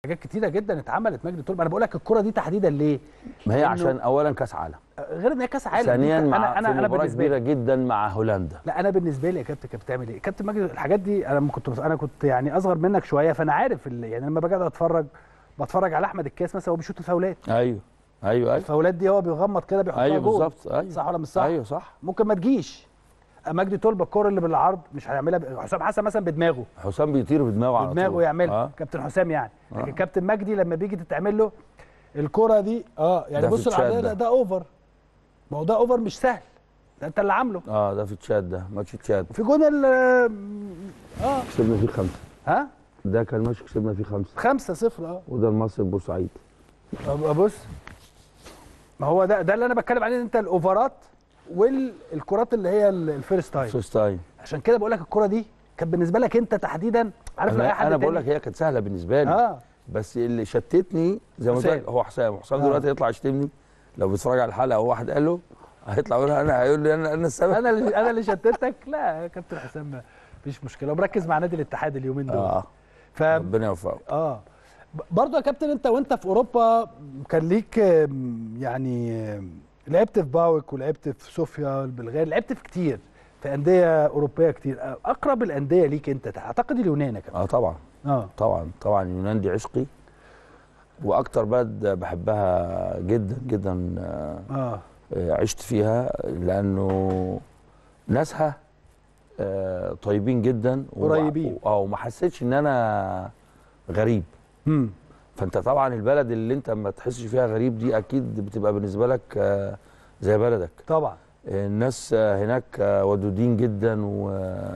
حاجات كتيره جدا اتعملت مجدي طلب انا بقول لك الكره دي تحديدا ليه ما هي إنه- عشان اولا كاس عالم غير ان هي كاس عالم ثانيا أنت- مع انا انا في انا مباراه بالنسبه كبيره لي جدا مع هولندا لا انا بالنسبه لي يا كابتن كانت بتعمل ايه كابتن مجدي الحاجات دي انا لما كنت انا كنت يعني اصغر منك شويه فانا عارف ال- يعني لما باجي أقعد اتفرج بتفرج على احمد الكاس مثلا هو بيشوط الفاولات ايوه ايوه ايوه الفاولات دي هو بيغمض كده بيحطها ايوه جول بالظبط ايوه صح ولا مش صح ايوه صح ممكن ما تجيش مجدي طلب الكوره اللي بالعرض مش هيعملها ب- حسام حسن مثلا بدماغه حسام بيطير بدماغه على بدماغه طول. يعملها آه. كابتن حسام يعني لكن آه. كابتن مجدي لما بيجي تتعمل له الكره دي اه يعني ده في بص الشات العداله ده. ده, ده اوفر ما هو ده اوفر مش سهل ده انت اللي عامله اه ده في تشاد ده ماتش تشاد في جون ال اه كسبنا فيه خمسه ها ده كان ماتش كسبنا فيه خمسه 5 0 اه وده المصري بورسعيد أبقى بص ما هو ده ده اللي انا بتكلم عليه انت الاوفرات والكرات اللي هي ال- الفيرست تايم فيرست تايم عشان كده بقول لك الكره دي كانت بالنسبه لك انت تحديدا عارف لو اي انا, حد أنا بقول تاني- لك هي كانت سهله بالنسبه لي اه بس اللي شتتني زي ما قلت حسام. لك هو حسام حسام آه. دلوقتي يطلع يشتمني لو بيتفرج على الحلقه وواحد قال له هيطلع يقول انا هيقول لي انا انا السبب انا اللي انا اللي شتتك لا يا كابتن حسام ما فيش مشكله ومركز مع نادي الاتحاد اليومين دول اه ف ربنا يوفقه اه ب- برضه يا كابتن انت وانت في اوروبا كان ليك آم، يعني آم، لعبت في باوك ولعبت في صوفيا البلغاري لعبت في كتير في انديه اوروبيه كتير آه، اقرب الانديه ليك انت اعتقد اليونان يا كابتن اه طبعا اه طبعا طبعا اليونان دي عشقي واكتر بلد بحبها جدا جدا آه، اه آه، عشت فيها لانه ناسها آه، طيبين جدا و- قريبين. اه وما حسيتش ان انا غريب امم فانت طبعا البلد اللي انت ما تحسش فيها غريب دي اكيد بتبقى بالنسبه لك آه، زي بلدك طبعا الناس آه، هناك آه، ودودين جدا و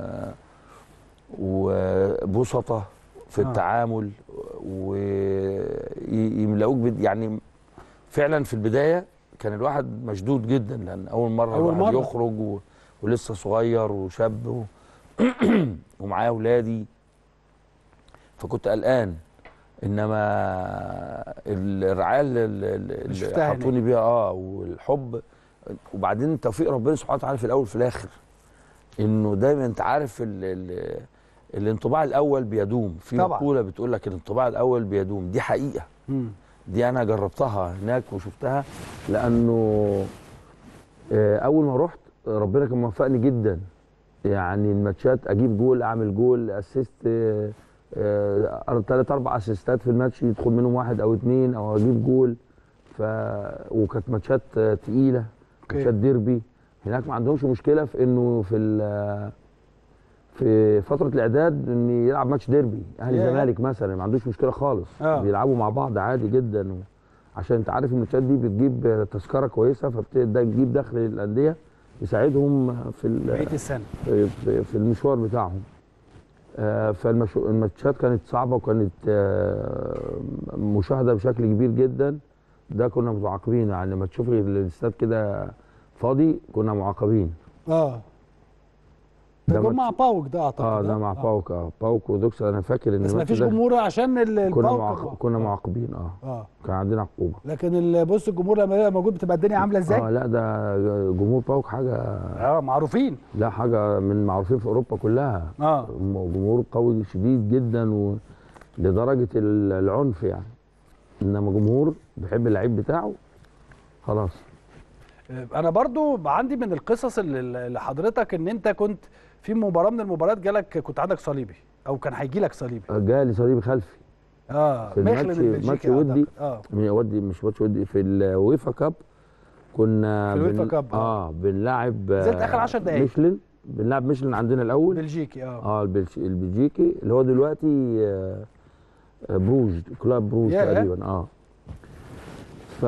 وبسطة في آه. التعامل ويملؤوك بد- يعني فعلا في البدايه كان الواحد مشدود جدا لان اول مره أول الواحد مرة. يخرج و... ولسه صغير وشاب و... ومعاه اولادي فكنت قلقان انما الرعايه اللي, اللي شفتها هناك. حطوني بيها اه والحب وبعدين توفيق ربنا سبحانه وتعالى في الاول وفي الاخر انه دايما انت عارف ال ال الانطباع الاول بيدوم في طبعاً. مقوله بتقول لك الانطباع الاول بيدوم دي حقيقه امم دي انا جربتها هناك وشفتها لانه آه، اول ما رحت ربنا كان موفقني جدا يعني الماتشات اجيب جول اعمل جول اسيست ثلاث اربع اسيستات في الماتش يدخل منهم واحد او اثنين او اجيب جول ف وكانت ماتشات آه، تقيله أوكي. ماتشات ديربي هناك ما عندهمش مشكله في انه في ال- في فتره الاعداد ان يلعب ماتش ديربي اهلي ياه. الزمالك مثلا ما عندوش مشكله خالص آه. بيلعبوا مع بعض عادي جدا و... عشان انت عارف الماتشات دي بتجيب تذكره كويسه فبتبدا تجيب دخل للانديه يساعدهم في ال- بقيه السنه في في المشوار بتاعهم فالماتشات كانت صعبه وكانت آه، مشاهده بشكل كبير جدا ده كنا متعاقبين يعني لما تشوف الاستاد كده فاضي كنا معاقبين اه ده ده جون مع ماتش- باوك ده اعتقد اه ده مع باوك اه باوك ودوكس انا فاكر ان بس ما الماتش فيش ده جمهور عشان ال- كنا الباوك معاق... كنا معاقبين اه اه كان عندنا عقوبه لكن ال- بص الجمهور لما يبقى موجود بتبقى الدنيا عامله ازاي اه لا ده جمهور باوك حاجه اه معروفين لا حاجه من معروفين في اوروبا كلها اه جمهور قوي شديد جدا و... لدرجه ال- العنف يعني انما جمهور بيحب اللعيب بتاعه خلاص انا برضو عندي من القصص اللي اللي حضرتك ان انت كنت في مباراه من المباريات جالك كنت عندك صليبي او كان هيجي لك صليبي جالي صليبي خلفي اه في ميخلن الماتش- البلجيكي ماتش ودي. أعتقد. اه من ودي مش ماتش ودي في الويفا كاب كنا في الويفا كاب، آه. اه بنلاعب نزلت آخر 10 دقايق. ميشلن بنلعب ميشلن عندنا الاول بلجيكي اه اه البلج- البلجيكي اللي هو دلوقتي آه، آه، بروج كلاب بروج ياه. تقريبا اه ف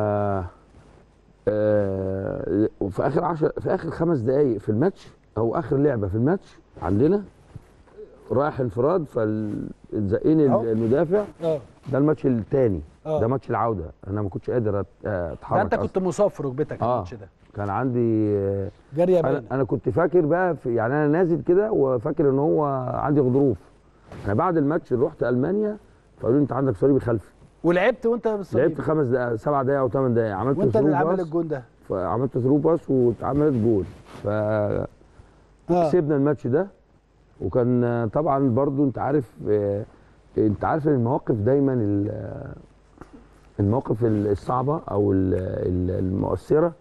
آه، وفي اخر عشر في اخر خمس دقائق في الماتش او اخر لعبه في الماتش عندنا رايح انفراد فالزقين أهو. المدافع اه ده الماتش الثاني آه. ده ماتش العوده انا ما كنتش قادر أت- ده اتحرك انت أصلاً. كنت مصاب في ركبتك آه. الماتش ده كان عندي آه، جاريه انا باينه انا كنت فاكر بقى في يعني انا نازل كده وفاكر ان هو عندي غضروف انا بعد الماتش رحت المانيا فقالوا لي انت عندك صليبي خلفي ولعبت وانت بالصليبي لعبت خمس دقائق سبع دقائق او ثمان دقائق عملت وانت اللي ثرو عامل باس الجون ده عملت ثرو باس واتعملت جول فكسبنا اه الماتش ده وكان آه، طبعا برضو انت عارف آه، انت عارف ان المواقف دايما ال- المواقف الصعبه او ال- ال- المؤثره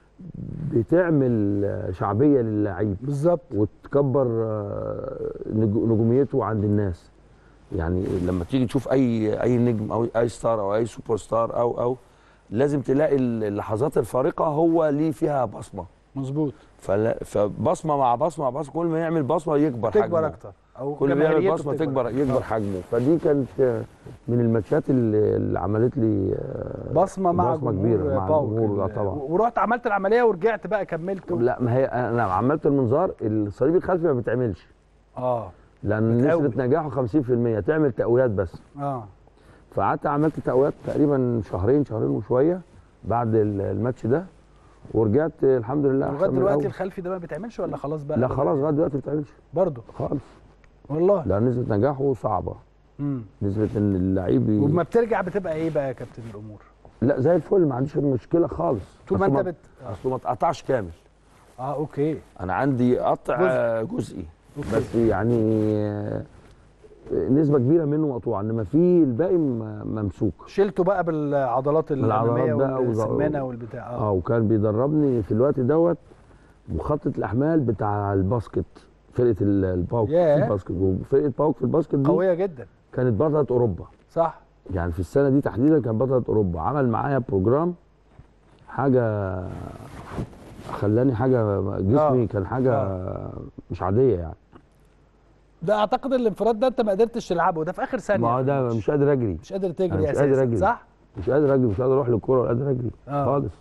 بتعمل شعبيه للعيب بالظبط وتكبر آه، نج- نجوميته عند الناس يعني لما تيجي تشوف اي اي نجم او اي ستار او اي سوبر ستار او او لازم تلاقي اللحظات الفارقه هو ليه فيها بصمه مظبوط فلا- فبصمه مع بصمه مع بصمه كل ما يعمل بصمه يكبر تكبر حجمه اكتر او كل ما يعمل جماهيريته بصمه بتكبر. تكبر يكبر آه. حجمه فدي كانت آه، من الماتشات اللي, اللي عملت لي آه، بصمه مع بصمة جمهور كبيرة مع باوك الجمهور، ال- آه طبعا. ورحت عملت العمليه ورجعت بقى كملت و... لا ما هي انا عملت المنظار الصليب الخلفي ما بيتعملش اه لان بتقوي. نسبه نجاحه 50% تعمل تقويات بس اه فقعدت عملت تقويات تقريبا شهرين شهرين وشويه بعد ال- الماتش ده ورجعت الحمد لله لغايه أحسن من دلوقتي الأول. الخلفي ده ما بيتعملش ولا خلاص بقى لا خلاص لغايه دلوقتي ما بتعملش برضه خالص والله لان نسبه نجاحه صعبه امم نسبه ان اللعيب ي- وما بترجع بتبقى ايه بقى يا كابتن الامور لا زي الفل ما عنديش مشكله خالص طول ما أصله انت بت اصله ما اتقطعش كامل اه اوكي انا عندي قطع جزء. آه، جزئي اوكي بس يعني آه، نسبه كبيره منه مقطوعه انما في الباقي م- ممسوك شلته بقى بالعضلات بالعضلات الاماميه بقى وز- والسمانه والبتاع اه اه وكان بيدربني في الوقت دوت مخطط الاحمال بتاع الباسكت فرقه ال- الباوك ياه. في الباسكت وفرقه باوك في الباسكت دي قويه جدا كانت بطله اوروبا صح يعني في السنه دي تحديدا كانت بطله اوروبا عمل معايا بروجرام حاجه خلاني حاجه جسمي آه. كان حاجه مش عاديه يعني ده اعتقد الانفراد ده انت ما قدرتش تلعبه ده في اخر ثانيه ما هو ده مش قادر اجري مش قادر أنا تجري مش اساسا قادر أجري. صح مش قادر اجري مش قادر اروح للكوره ولا قادر اجري آه. خالص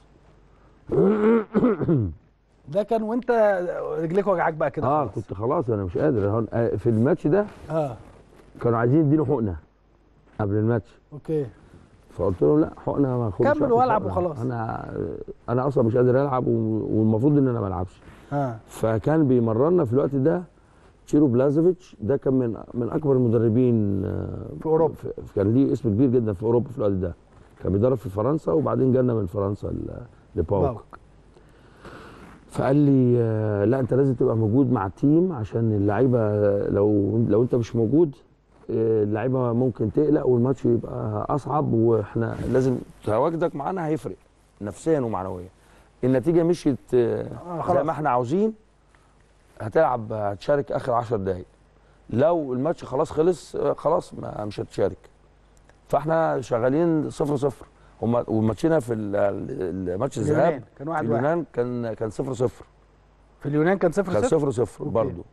ده كان وانت رجليك وجعاك بقى كده اه خلاص. كنت خلاص انا مش قادر هون- آه، في الماتش ده اه كانوا عايزين يديني حقنه قبل الماتش اوكي فقلت لهم لا حقنه ما اخدش كمل وقت والعب حقنة. وخلاص. انا انا اصلا مش قادر العب و- والمفروض ان انا ما العبش اه فكان بيمرنا في الوقت ده تشيرو بلازوفيتش ده كان من من اكبر المدربين آه، في أوروبا. في كان ليه اسم كبير جدا في اوروبا في الوقت ده كان بيدرب في فرنسا وبعدين جالنا من فرنسا ل- لباوك باوك. فقال لي آه، لا انت لازم تبقى موجود مع التيم عشان اللعيبه آه، لو لو انت مش موجود آه، اللعيبه ممكن تقلق والماتش يبقى اصعب واحنا لازم تواجدك معانا هيفرق نفسيا ومعنويا النتيجه مشيت آه، آه، زي خلاص. ما احنا عاوزين هتلعب هتشارك اخر 10 دقائق لو الماتش خلاص خلص آه، خلاص ما مش هتشارك فاحنا شغالين صفر صفر هما وماتشنا في ال- ال- الماتش الذهاب اليونان كان في واحد واحد اليونان كان كان صفر صفر في اليونان كان صفر كان صفر صفر صفر أوكي. برضه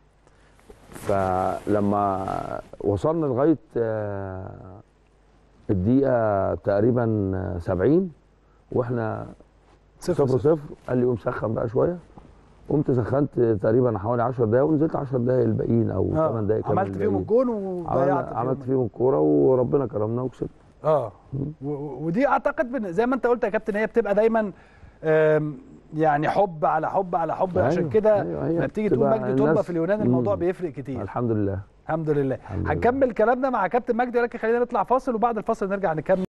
فلما وصلنا لغايه آه، الدقيقه تقريبا آه، 70 واحنا صفر صفر صفر صفر قال لي قوم سخن بقى شويه قمت سخنت تقريبا حوالي 10 دقايق ونزلت 10 دقايق الباقيين او 8 آه. دقايق كمان عملت فيهم الباقيين. الجون عملنا- وضيعت عملت فيهم فيهم الكوره وربنا كرمنا وكسبت اه و- و- ودي اعتقد بن- زي ما انت قلت يا كابتن هي بتبقى دايما آم، يعني حب على حب على حب عشان أيوة، كده أيوة، هي لما بتيجي تقول بتبقى مجدي طلبه الناس- في اليونان الموضوع مم. بيفرق كتير الحمد لله الحمد لله الحمد لله. هنكمل كلامنا مع كابتن مجدي ولكن خلينا نطلع فاصل وبعد الفاصل نرجع نكمل